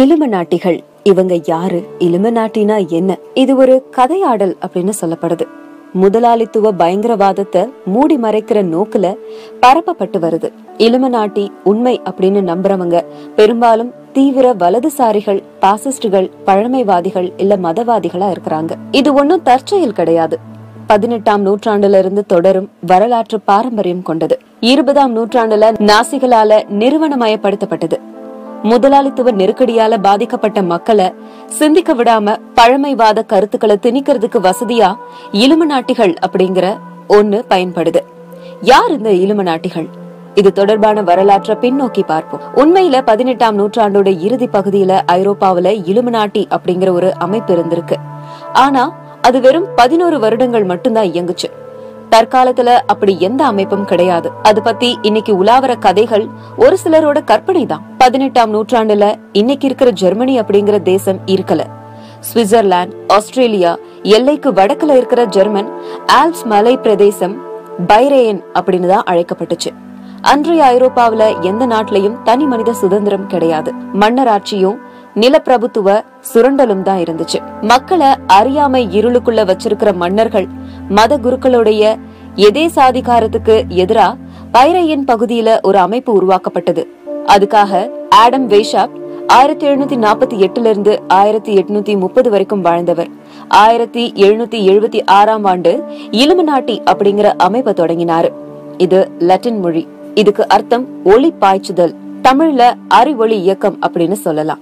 இலுமநாட்டிகள் இவங்க யாரு இலுமநாட்டினா என்ன இது ஒரு கதையாடல் அப்படின்னு சொல்லப்படுது முதலாளித்துவ பயங்கரவாதத்தை மூடி மறைக்கிற நோக்குல பரப்பப்பட்டு வருது இலுமநாட்டி உண்மை அப்படின்னு நம்புறவங்க பெரும்பாலும் தீவிர வலதுசாரிகள் பாசிஸ்டுகள் பழமைவாதிகள் இல்ல மதவாதிகளா இருக்கிறாங்க இது ஒன்னும் தற்செயல் கிடையாது பதினெட்டாம் நூற்றாண்டுல இருந்து தொடரும் வரலாற்று பாரம்பரியம் கொண்டது இருபதாம் நூற்றாண்டுல நாசிகளால நிறுவனமயப்படுத்தப்பட்டது முதலாளித்துவ நெருக்கடியால பாதிக்கப்பட்ட மக்களை சிந்திக்க விடாம பழமைவாத கருத்துக்களை திணிக்கிறதுக்கு வசதியா இலுமநாட்டிகள் அப்படிங்கிற ஒண்ணு பயன்படுது யார் இந்த இலுமநாட்டிகள் இது தொடர்பான வரலாற்றை பின்னோக்கி பார்ப்போம் உண்மையில பதினெட்டாம் நூற்றாண்டோட இறுதி பகுதியில ஐரோப்பாவுல இலுமநாட்டி அப்படிங்கிற ஒரு அமைப்பு இருந்திருக்கு ஆனா அது வெறும் பதினோரு வருடங்கள் மட்டும்தான் இயங்குச்சு தற்காலத்துல அப்படி எந்த அமைப்பும் கிடையாது அது பத்தி இன்னைக்கு உலாவர கதைகள் ஒரு சிலரோட கற்பனை தான் பதினெட்டாம் நூற்றாண்டுல இன்னைக்கு இருக்கிற ஜெர்மனி அப்படிங்கிற தேசம் இருக்கல சுவிட்சர்லாந்து ஆஸ்திரேலியா எல்லைக்கு வடக்குல இருக்கிற ஜெர்மன் ஆல்ப்ஸ் மலை பிரதேசம் பைரேயன் அப்படின்னு தான் அழைக்கப்பட்டுச்சு அன்றைய ஐரோப்பாவுல எந்த நாட்டிலையும் தனி மனித சுதந்திரம் கிடையாது மன்னராட்சியும் நிலப்பிரபுத்துவ சுரண்டலும் தான் இருந்துச்சு மக்களை அறியாமை இருளுக்குள்ள வச்சிருக்கிற மன்னர்கள் மத குருக்களுடைய எதே சாதிகாரத்துக்கு எதிரா பைரையின் பகுதியில ஒரு அமைப்பு உருவாக்கப்பட்டது அதுக்காக ஆடம் வேஷாப் ஆயிரத்தி எழுநூத்தி நாற்பத்தி எட்டுல இருந்து ஆயிரத்தி எட்நூத்தி முப்பது வரைக்கும் வாழ்ந்தவர் ஆயிரத்தி எழுநூத்தி எழுபத்தி ஆறாம் ஆண்டு இலுமினாட்டி அப்படிங்கிற அமைப்பை தொடங்கினாரு இது லட்டின் மொழி இதுக்கு அர்த்தம் ஒளி பாய்ச்சுதல் தமிழ்ல அறிவொளி இயக்கம் அப்படின்னு சொல்லலாம்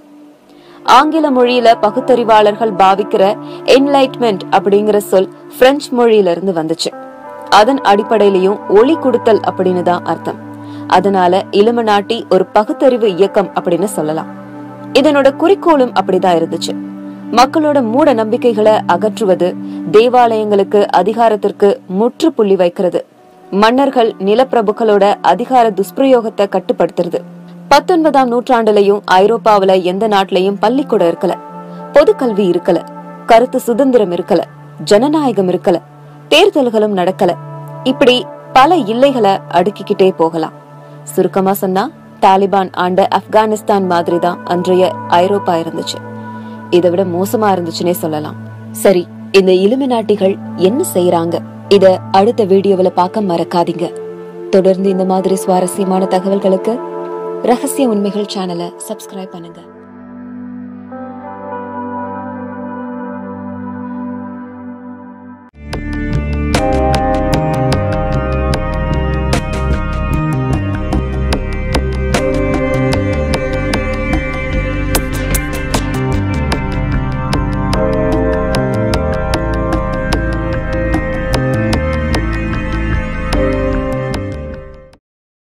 ஆங்கில மொழியில பகுத்தறிவாளர்கள் பாவிக்கிற என்லைட்மெண்ட் அப்படிங்கிற சொல் பிரெஞ்சு மொழியில இருந்து வந்துச்சு அதன் அடிப்படையிலையும் ஒளி கொடுத்தல் அப்படின்னு தான் அர்த்தம் அதனால இலுமநாட்டி ஒரு பகுத்தறிவு இயக்கம் அப்படின்னு சொல்லலாம் இதனோட குறிக்கோளும் அப்படிதான் இருந்துச்சு மக்களோட மூட நம்பிக்கைகளை அகற்றுவது தேவாலயங்களுக்கு அதிகாரத்திற்கு முற்றுப்புள்ளி வைக்கிறது மன்னர்கள் நிலப்பிரபுக்களோட அதிகார துஷ்பிரயோகத்தை கட்டுப்படுத்துறது பத்தொன்பதாம் நூற்றாண்டுலயும் ஐரோப்பாவுல எந்த நாட்டிலையும் பள்ளிக்கூடம் இருக்கல பொது கல்வி இருக்கல கருத்து சுதந்திரம் இருக்கல ஜனநாயகம் இருக்கல தேர்தல்களும் நடக்கல இப்படி பல இல்லைகளை அடுக்கிக்கிட்டே போகலாம் சுருக்கமா சொன்னா தாலிபான் ஆண்ட ஆப்கானிஸ்தான் மாதிரி தான் அன்றைய ஐரோப்பா இருந்துச்சு இதை விட மோசமா இருந்துச்சுன்னே சொல்லலாம் சரி இந்த இலுமினாட்டிகள் என்ன செய்யறாங்க இத அடுத்த வீடியோவுல பார்க்க மறக்காதீங்க தொடர்ந்து இந்த மாதிரி சுவாரஸ்யமான தகவல்களுக்கு ரகசிய உண்மைகள் சேனலை சப்ஸ்கிரைப் பண்ணுங்க